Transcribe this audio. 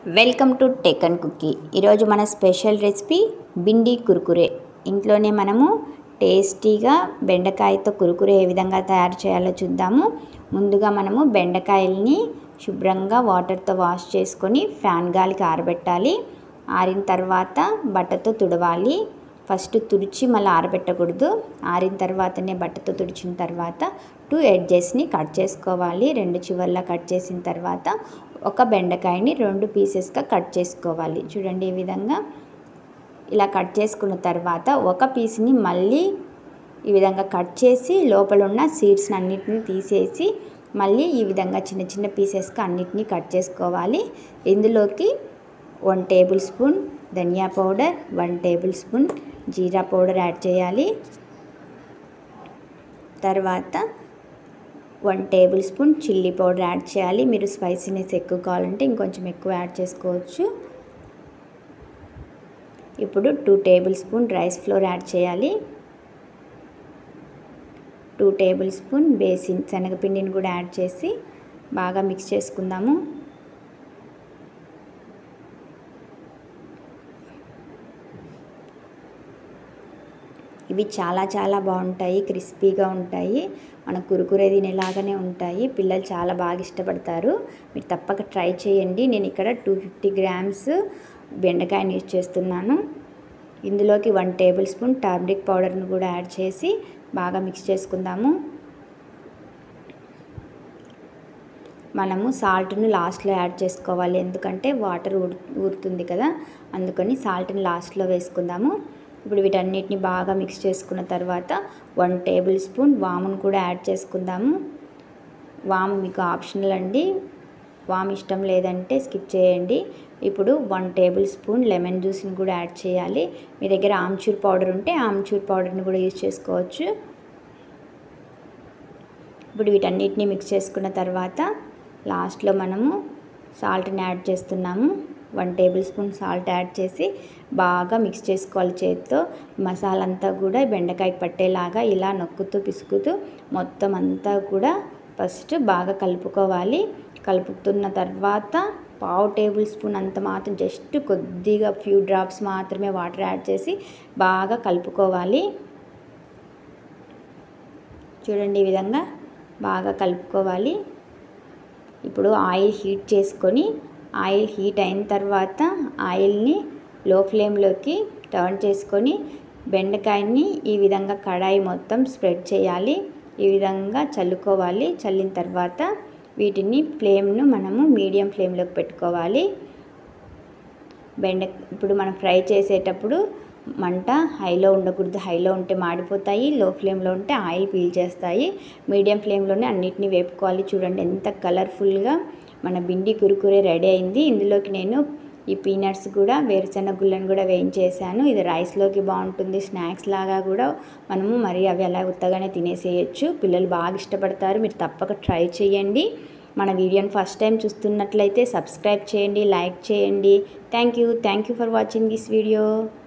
welcome to tech and cookie ఈరోజు మన special recipe బిండి Kurkure ఇంట్లోనే మనము టేస్టీగా బెండకాయతో కురుకురే ఏ విధంగా తయారు చేయాలో చూద్దాము ముందుగా మనము బెండకాయల్ని శుభ్రంగా వాటర్తో వాష్ చేసుకొని ఫ్యాన్ గాలికి ఆరబెట్టాలి ఆరిన తర్వాత బట్టతో తుడవాలి ఫస్ట్ తుడిచి మళ్ళీ ఆరబెట్టకూడదు ఆరిన తర్వాతనే బట్టతో తుడిచిన తర్వాత టూ ఎడ్జెస్ని కట్ చేసుకోవాలి రెండు చివర్లా కట్ చేసిన తర్వాత ఒక బెండకాయని రెండు పీసెస్గా కట్ చేసుకోవాలి చూడండి ఈ విధంగా ఇలా కట్ చేసుకున్న తర్వాత ఒక పీస్ని మళ్ళీ ఈ విధంగా కట్ చేసి లోపల ఉన్న సీడ్స్ని అన్నిటిని తీసేసి మళ్ళీ ఈ విధంగా చిన్న చిన్న పీసెస్గా అన్నిటినీ కట్ చేసుకోవాలి ఇందులోకి వన్ టేబుల్ స్పూన్ ధనియా పౌడర్ వన్ టేబుల్ స్పూన్ జీరా పౌడర్ యాడ్ చేయాలి తర్వాత one tablespoon chilli powder add చేయాలి మీరు స్పైసీనెస్ ఎక్కువ కావాలంటే ఇంకొంచెం ఎక్కువ యాడ్ చేసుకోవచ్చు ఇప్పుడు two tablespoon rice flour add చేయాలి టూ టేబుల్ స్పూన్ బేసిన్ శనగపిండిని కూడా యాడ్ చేసి బాగా మిక్స్ చేసుకుందాము ఇవి చాలా చాలా బాగుంటాయి క్రిస్పీగా ఉంటాయి మన కురుకురే తినేలాగానే ఉంటాయి పిల్లలు చాలా బాగా ఇష్టపడతారు మీరు తప్పక ట్రై చేయండి నేను ఇక్కడ టూ ఫిఫ్టీ గ్రామ్స్ బెండకాయని యూజ్ చేస్తున్నాను ఇందులోకి వన్ టేబుల్ స్పూన్ టర్మరిక్ పౌడర్ని కూడా యాడ్ చేసి బాగా మిక్స్ చేసుకుందాము మనము సాల్ట్ను లాస్ట్లో యాడ్ చేసుకోవాలి ఎందుకంటే వాటర్ ఊరుతుంది కదా అందుకని సాల్ట్ని లాస్ట్లో వేసుకుందాము ఇప్పుడు వీటన్నిటిని బాగా మిక్స్ చేసుకున్న తర్వాత వన్ టేబుల్ స్పూన్ వామును కూడా యాడ్ చేసుకుందాము వాము మీకు ఆప్షనల్ అండి వామ్ ఇష్టం లేదంటే స్కిప్ చేయండి ఇప్పుడు వన్ టేబుల్ స్పూన్ లెమన్ జ్యూస్ని కూడా యాడ్ చేయాలి మీ దగ్గర ఆమ్చూర్ పౌడర్ ఉంటే ఆమ్చూర్ పౌడర్ని కూడా యూజ్ చేసుకోవచ్చు ఇప్పుడు వీటన్నిటిని మిక్స్ చేసుకున్న తర్వాత లాస్ట్లో మనము సాల్ట్ని యాడ్ చేస్తున్నాము one tablespoon salt add చేసి బాగా మిక్స్ చేసుకోవాలి చేతితో మసాలా అంతా కూడా బెండకాయకి పట్టేలాగా ఇలా నొక్కుతూ పిసుకుతూ మొత్తం అంతా కూడా ఫస్ట్ బాగా కలుపుకోవాలి కలుపుతున్న తర్వాత పావు టేబుల్ స్పూన్ అంత మాత్రం జస్ట్ కొద్దిగా ఫ్యూ డ్రాప్స్ మాత్రమే వాటర్ యాడ్ చేసి బాగా కలుపుకోవాలి చూడండి ఈ విధంగా బాగా కలుపుకోవాలి ఇప్పుడు ఆయిల్ హీట్ చేసుకొని ఆయిల్ హీట్ అయిన తర్వాత ఆయిల్ని లో ఫ్లేమ్లోకి టర్న్ చేసుకొని బెండకాయని ఈ విధంగా కడాయి మొత్తం స్ప్రెడ్ చేయాలి ఈ విధంగా చల్లుకోవాలి చల్లిన తర్వాత వీటిని ఫ్లేమ్ను మనము మీడియం ఫ్లేమ్లోకి పెట్టుకోవాలి బెండ ఇప్పుడు మనం ఫ్రై చేసేటప్పుడు మంట హైలో ఉండకూడదు హైలో ఉంటే మాడిపోతాయి లో ఫ్లేమ్లో ఉంటే ఆయిల్ పీల్ చేస్తాయి మీడియం ఫ్లేమ్లోనే అన్నిటినీ వేపుకోవాలి చూడండి ఎంత కలర్ఫుల్గా మన బిండి కురుకురే రెడీ అయింది ఇందులోకి నేను ఈ పీనట్స్ కూడా వేరుశెనగ గుళ్ళను కూడా వేయించేసాను ఇది రైస్లోకి బాగుంటుంది స్నాక్స్ లాగా కూడా మనము మరి అవి అలా ఉత్తగానే తినేసేయచ్చు పిల్లలు బాగా ఇష్టపడతారు మీరు తప్పక ట్రై చేయండి మన వీడియోని ఫస్ట్ టైం చూస్తున్నట్లయితే సబ్స్క్రైబ్ చేయండి లైక్ చేయండి thank you thank you for watching this video